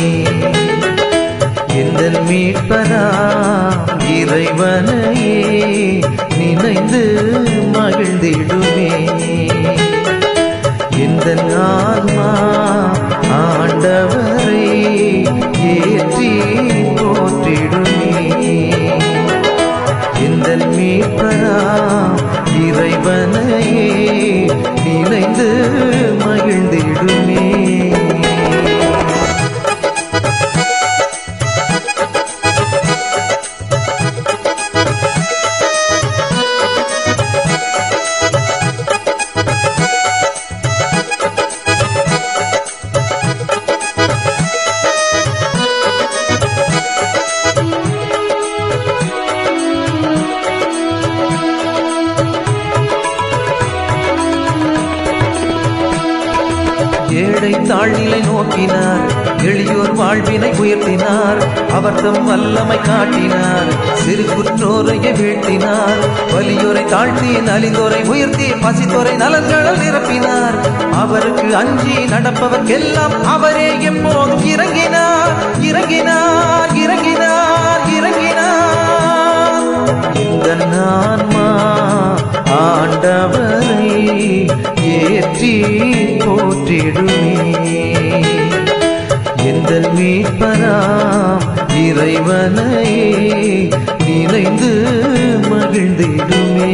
எந்த மீட்பரா இறைவனையே நினைந்து மகிழ்ந்திடுமே எந்த ஆன்மா ஆண்டவரை ஏற்றி போற்றிடுமே எந்த மீட்பரா இறைவனையே நினைந்து மகிழ்ந்திடுமே ஏழை தாழ்நிலை நோக்கினார் எளியோர் வாழ்வினை உயர்த்தினார் அவர் தம் வல்லமை காட்டினார் சிறு குற்றோரையை வீழ்த்தினார் வலியோரை தாழ்த்தி நலிந்தோரை உயர்த்தி பசித்தோரை நலன்களால் நிரப்பினார் அவருக்கு அஞ்சி நடப்பவர்க்கெல்லாம் அவரே எப்போதும் இறங்கினார் இறங்கினார் இறங்கினார் இறங்கினார் இந்த ஆன்மா ஆண்டவரை ஏற்றி போற்றிடுமே எந்த மீட்பராம் இறைவனையே நினைந்து மகிழ்ந்திடுமே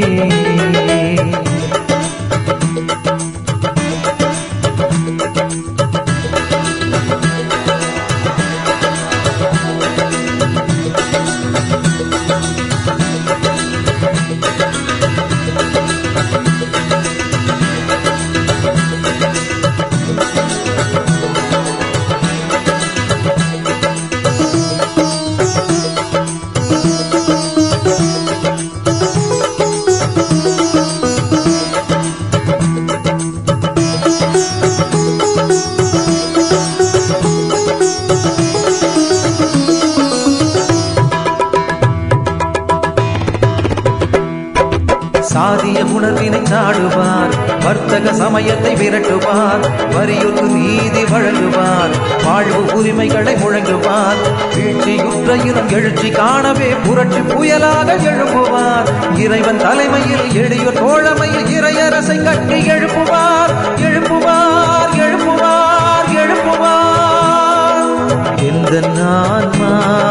சாதிய உணர்வினை நாடுவார் வர்த்தக சமயத்தை விரட்டுவார் வரியுக்கு நீதி வழங்குவார் வாழ்வு உரிமைகளை முழங்குவார் வீழ்ச்சியுற்ற இனம் எழுச்சி காணவே புரட்சி புயலாக எழுப்புவார் இறைவன் தலைமையில் எளியோர் தோழமையில் இறையரசை கட்டி எழுப்புவார் எழுப்புவார் எழுப்புவார் எழுப்புவார் எந்த ஆன்மா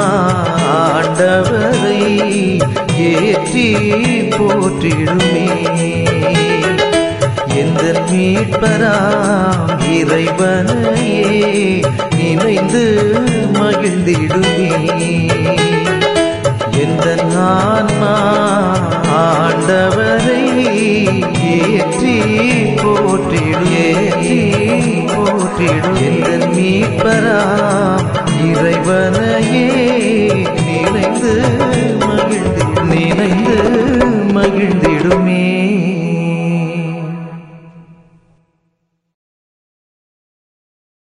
ஆண்டவரை ஏற்றி போற்றிடுமே எந்த மீட்பராம் இறைவனையே நினைந்து மகிழ்ந்திடுமே எந்த ஆன்மா ஆண்டவரை ஏற்றி போற்றிடு ஏற்றி போற்றிடு எந்த மீட்பராம் இறைவனை